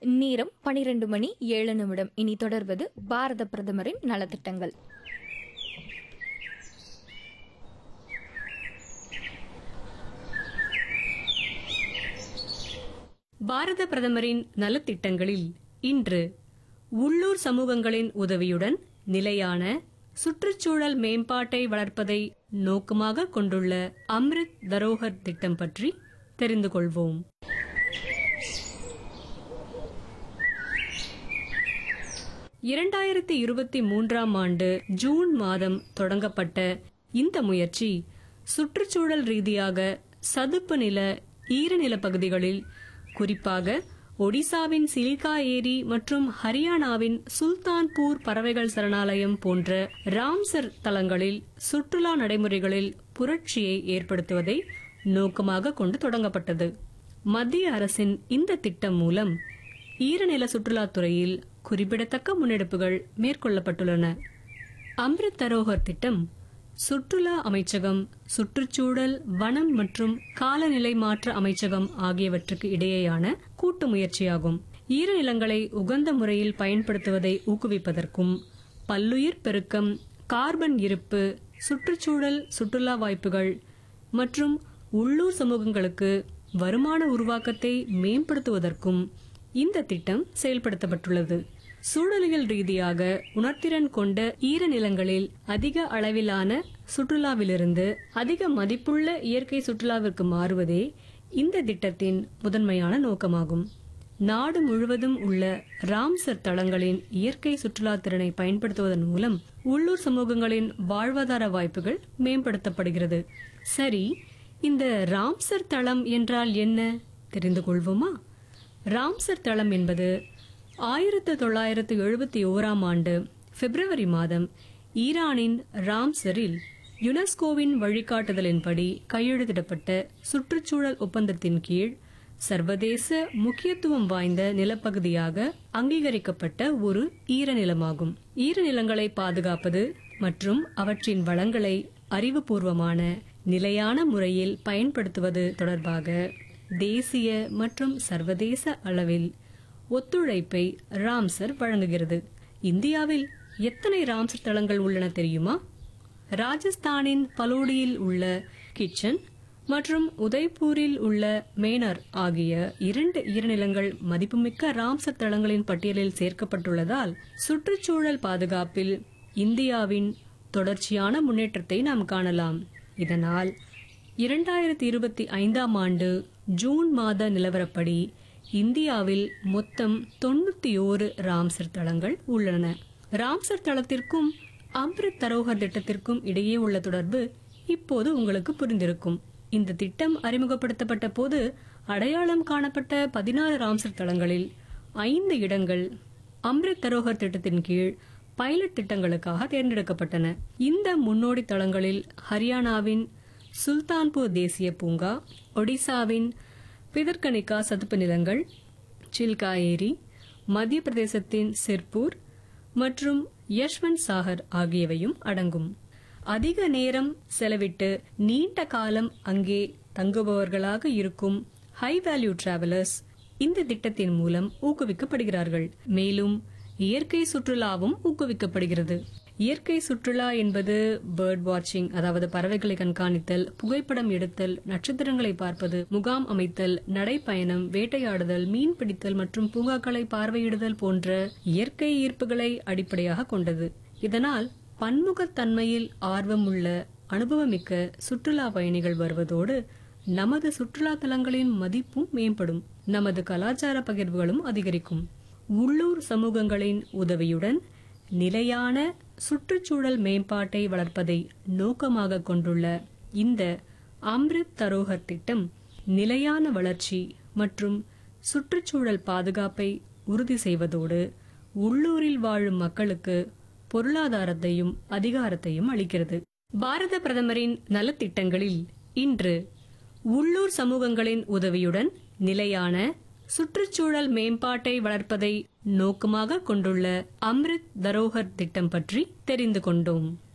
நேரம் பனிரெண்டு மணி ஏழு நிமிடம் இனி தொடர்வது பாரத பிரதமரின் நலத்திட்டங்கள் பாரத பிரதமரின் நலத்திட்டங்களில் இன்று உள்ளூர் சமூகங்களின் உதவியுடன் நிலையான சுற்றுச்சூழல் மேம்பாட்டை வளர்ப்பதை நோக்கமாக கொண்டுள்ள அம்ரித் தரோகர் திட்டம் பற்றி தெரிந்து கொள்வோம் இரண்டாயிரத்தி இருபத்தி மூன்றாம் ஆண்டு ஜூன் மாதம் தொடங்கப்பட்ட இந்த முயற்சி சுற்றுச்சூழல் ரீதியாக சதுப்பு நில ஈரநில பகுதிகளில் குறிப்பாக ஒடிசாவின் சிலிகா ஏரி மற்றும் ஹரியானாவின் சுல்தான்பூர் பறவைகள் சரணாலயம் போன்ற ராம்சர் தலங்களில் சுற்றுலா நடைமுறைகளில் புரட்சியை ஏற்படுத்துவதை நோக்கமாக கொண்டு தொடங்கப்பட்டது மத்திய அரசின் இந்த திட்டம் மூலம் ஈரநில சுற்றுலாத்துறையில் குறிப்பிடத்தக்க முன்னெடுப்புகள் மேற்கொள்ளப்பட்டுள்ளன அம்ரித் தரோகர் திட்டம் சுற்றுலா அமைச்சகம் சுற்றுச்சூழல் வனம் மற்றும் காலநிலை மாற்ற அமைச்சகம் ஆகியவற்றுக்கு இடையேயான கூட்டு முயற்சியாகும் ஈரநிலங்களை உகந்த முறையில் பயன்படுத்துவதை ஊக்குவிப்பதற்கும் பல்லுயிர் பெருக்கம் கார்பன் இருப்பு சுற்றுச்சூழல் சுற்றுலா வாய்ப்புகள் மற்றும் உள்ளூர் சமூகங்களுக்கு வருமான உருவாக்கத்தை மேம்படுத்துவதற்கும் இந்த திட்டம் செயல்படுத்தப்பட்டுள்ளது சூழலியல் ரீதியாக உணர்திறன் கொண்ட ஈரநிலங்களில் அதிக அளவிலான சுற்றுலாவிலிருந்து அதிக மதிப்புள்ள இயற்கை சுற்றுலாவிற்கு மாறுவதே இந்த திட்டத்தின் முதன்மையான நோக்கமாகும் நாடு முழுவதும் உள்ள ராம்சர் தளங்களின் இயற்கை சுற்றுலா திறனை பயன்படுத்துவதன் மூலம் உள்ளூர் சமூகங்களின் வாழ்வாதார வாய்ப்புகள் மேம்படுத்தப்படுகிறது சரி இந்த ராம்சர் தளம் என்றால் என்ன தெரிந்து கொள்வோமா ராம்சர் தளம் என்பது ஆயிரத்து தொள்ளாயிரத்து எழுபத்தி ஓராம் ஆண்டு பிப்ரவரி மாதம் ஈரானின் ராம்சரில் யுனெஸ்கோவின் வழிகாட்டுதலின்படி கையெழுத்திடப்பட்ட சுற்றுச்சூழல் ஒப்பந்தத்தின் கீழ் சர்வதேச முக்கியத்துவம் வாய்ந்த நிலப்பகுதியாக அங்கீகரிக்கப்பட்ட ஒரு ஈரநிலமாகும் ஈரநிலங்களை பாதுகாப்பது மற்றும் அவற்றின் வளங்களை அறிவுபூர்வமான நிலையான முறையில் பயன்படுத்துவது தொடர்பாக தேசிய மற்றும் சர்வதேச அளவில் ஒத்துழைப்பை ராம்சர் வழங்குகிறது இந்தியாவில் எத்தனை ராம்சர் தளங்கள் உள்ளன தெரியுமா ராஜஸ்தானின் பலோடியில் உள்ள கிச்சன் மற்றும் உதய்பூரில் உள்ள மேனர் ஆகிய இரண்டு ஈரநிலங்கள் மதிப்புமிக்க ராம்சர் தளங்களின் பட்டியலில் சேர்க்கப்பட்டுள்ளதால் சுற்றுச்சூழல் பாதுகாப்பில் இந்தியாவின் தொடர்ச்சியான முன்னேற்றத்தை நாம் காணலாம் இதனால் இரண்டாயிரத்தி இருபத்தி ஐந்தாம் ஆண்டு ஜூன் மாத நிலவரப்படி இந்தியாவில் மொத்தம் தொண்ணூத்தி ஓரு ராம்சர் தளங்கள் உள்ளன ராம்சர் தளத்திற்கும் அம்ரித் தரோகர் திட்டத்திற்கும் இடையே உள்ள தொடர்பு இப்போது உங்களுக்கு புரிந்திருக்கும் இந்த திட்டம் அறிமுகப்படுத்தப்பட்ட போது அடையாளம் காணப்பட்ட பதினாறு ராம்சர் தளங்களில் ஐந்து இடங்கள் அம்ரித் தரோகர் திட்டத்தின் கீழ் பைலட் திட்டங்களுக்காக தேர்ந்தெடுக்கப்பட்டன இந்த முன்னோடி தளங்களில் ஹரியானாவின் சுல்தான்பூர் தேசிய பூங்கா ஒடிசாவின் பிதர்கனிகா சதுப்பு நிலங்கள் சில்கா ஏரி மத்திய பிரதேசத்தின் சிர்பூர் மற்றும் யஷ்வந்த் சாகர் ஆகியவையும் அடங்கும் அதிக நேரம் செலவிட்டு நீண்ட காலம் அங்கே தங்குபவர்களாக இருக்கும் ஹை வேல்யூ டிராவலர்ஸ் இந்த திட்டத்தின் மூலம் ஊக்குவிக்கப்படுகிறார்கள் மேலும் இயற்கை சுற்றுலாவும் ஊக்குவிக்கப்படுகிறது இயற்கை சுற்றுலா என்பது பேர்ட் வாட்சிங் அதாவது பறவைகளை கண்காணித்தல் புகைப்படம் எடுத்தல் நட்சத்திரங்களை பார்ப்பது முகாம் அமைத்தல் நடைப்பயணம் வேட்டையாடுதல் மீன் பிடித்தல் மற்றும் பூங்காக்களை பார்வையிடுதல் போன்ற இயற்கை ஈர்ப்புகளை அடிப்படையாக கொண்டது இதனால் பன்முகத்தன்மையில் ஆர்வமுள்ள அனுபவமிக்க சுற்றுலா பயணிகள் வருவதோடு நமது சுற்றுலா தலங்களின் மதிப்பும் மேம்படும் நமது கலாச்சார பகிர்வுகளும் அதிகரிக்கும் உள்ளூர் சமூகங்களின் உதவியுடன் நிலையான சுற்றுச்சூழல் மேம்பாட்டை வளர்ப்பதை நோக்கமாக கொண்டுள்ள இந்த அம்ரித் தரோகர் திட்டம் நிலையான வளர்ச்சி மற்றும் சுற்றுச்சூழல் பாதுகாப்பை உறுதி செய்வதோடு உள்ளூரில் வாழும் மக்களுக்கு பொருளாதாரத்தையும் அதிகாரத்தையும் அளிக்கிறது பாரத பிரதமரின் நலத்திட்டங்களில் இன்று உள்ளூர் சமூகங்களின் உதவியுடன் நிலையான சுற்றுச்சூழல் மேம்பாட்டை வளர்ப்பதை நோக்கமாக கொண்டுள்ள அம்ரித் தரோகர் திட்டம் பற்றி தெரிந்து கொண்டோம்